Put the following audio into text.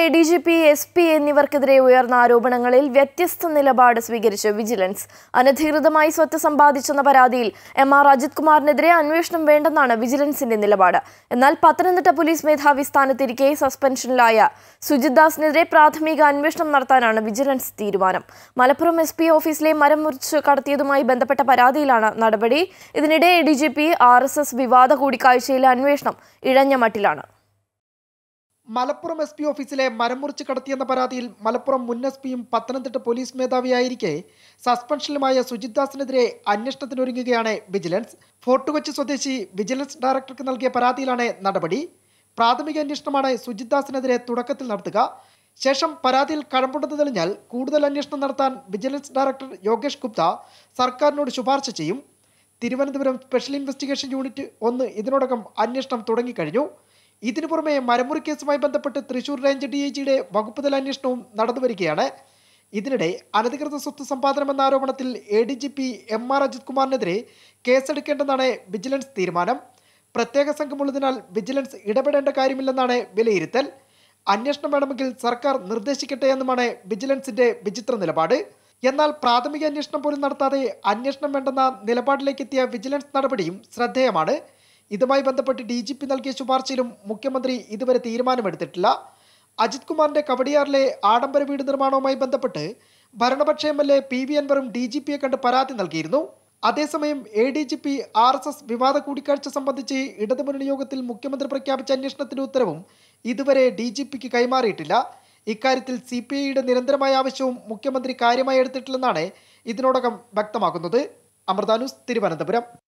D G P S P എന്നിവർക്കെതിരെ ഉയർന്ന ആരോപണങ്ങളിൽ വ്യത്യസ്ത നിലപാട് സ്വീകരിച്ച് വിജിലൻസ് അനധികൃതമായി സ്വത്ത് സമ്പാദിച്ചെന്ന പരാതിയിൽ എം ആർ അജിത് കുമാറിനെതിരെ അന്വേഷണം വേണ്ടെന്നാണ് വിജിലൻസിന്റെ നിലപാട് എന്നാൽ പത്തനംതിട്ട പോലീസ് മേധാവി സ്ഥാനത്തിരിക്കെ സസ്പെൻഷനിലായ സുജിത് ദാസിനെതിരെ പ്രാഥമിക അന്വേഷണം നടത്താനാണ് വിജിലൻസ് തീരുമാനം മലപ്പുറം എസ് പി ഓഫീസിലെ മരം മുറിച്ച് കടത്തിയതുമായി ബന്ധപ്പെട്ട പരാതിയിലാണ് നടപടി ഇതിനിടെ D G P R S S വിവാദ കൂടിക്കാഴ്ചയിലെ അന്വേഷണം ഇഴഞ്ഞ മട്ടിലാണ് മലപ്പുറം എസ് പി ഓഫീസിലെ മരം മുറിച്ച് കടത്തിയെന്ന പരാതിയിൽ മലപ്പുറം മുൻ എസ് പിയും പത്തനംതിട്ട പോലീസ് മേധാവിയായിരിക്കെ സസ്പെൻഷനിലുമായ സുജിത് ദാസിനെതിരെ അന്വേഷണത്തിനൊരുങ്ങുകയാണ് വിജിലൻസ് ഫോർട്ട് കൊച്ചി സ്വദേശി വിജിലൻസ് ഡയറക്ടർക്ക് നൽകിയ പരാതിയിലാണ് നടപടി പ്രാഥമിക അന്വേഷണമാണ് സുജിത് ദാസിനെതിരെ തുടക്കത്തിൽ നടത്തുക ശേഷം പരാതിയിൽ കഴമ്പുണ്ടെന്ന് തെളിഞ്ഞാൽ കൂടുതൽ അന്വേഷണം നടത്താൻ വിജിലൻസ് ഡയറക്ടർ യോഗേഷ് ഗുപ്ത സർക്കാരിനോട് ശുപാർശ ചെയ്യും തിരുവനന്തപുരം സ്പെഷ്യൽ ഇൻവെസ്റ്റിഗേഷൻ യൂണിറ്റ് ഒന്ന് ഇതിനോടകം അന്വേഷണം തുടങ്ങിക്കഴിഞ്ഞു ഇതിനു പുറമെ മരമുറി കേസുമായി ബന്ധപ്പെട്ട് തൃശൂർ റേഞ്ച് ഡി ഐ ജിയുടെ വകുപ്പ് തല അന്വേഷണവും നടന്നുവരികയാണ് ഇതിനിടെ അനധികൃത സ്വത്ത് സമ്പാദനം എന്ന ആരോപണത്തിൽ A D G P M R Ajith കുമാറിനെതിരെ കേസെടുക്കേണ്ടെന്നാണ് വിജിലൻസ് തീരുമാനം പ്രത്യേക സംഘമുള്ളതിനാൽ വിജിലൻസ് ഇടപെടേണ്ട കാര്യമില്ലെന്നാണ് വിലയിരുത്തൽ അന്വേഷണം വേണമെങ്കിൽ സർക്കാർ നിർദ്ദേശിക്കട്ടെ എന്നുമാണ് വിജിലൻസിന്റെ വിചിത്ര നിലപാട് എന്നാൽ പ്രാഥമിക അന്വേഷണം പോലും നടത്താതെ അന്വേഷണം വേണ്ടെന്ന നിലപാടിലേക്ക് എത്തിയ വിജിലൻസ് നടപടിയും ശ്രദ്ധേയമാണ് ഇതുമായി ബന്ധപ്പെട്ട് ഡി ജി പി നൽകിയ ശുപാർശയിലും മുഖ്യമന്ത്രി ഇതുവരെ തീരുമാനമെടുത്തിട്ടില്ല അജിത് കുമാറിന്റെ കവടിയാറിലെ ആഡംബര വീട് നിർമ്മാണവുമായി ബന്ധപ്പെട്ട് ഭരണപക്ഷ M L A P V അൻവറും ഡി ജി പിയെ കണ്ട് പരാതി നൽകിയിരുന്നു അതേസമയം A D G P R S S വിവാദ കൂടിക്കാഴ്ച സംബന്ധിച്ച് ഇടതുമുന്നണി യോഗത്തിൽ മുഖ്യമന്ത്രി പ്രഖ്യാപിച്ച അന്വേഷണത്തിന്റെ ഉത്തരവും ഇതുവരെ ഡി ജി പിക്ക് കൈമാറിയിട്ടില്ല ഇക്കാര്യത്തിൽ സി പി ഐയുടെ നിരന്തരമായ ആവശ്യവും മുഖ്യമന്ത്രി കാര്യമായി എടുത്തിട്ടില്ലെന്നാണ് ഇതിനോടകം വ്യക്തമാക്കുന്നത് അമൃതാനുസ് തിരുവനന്തപുരം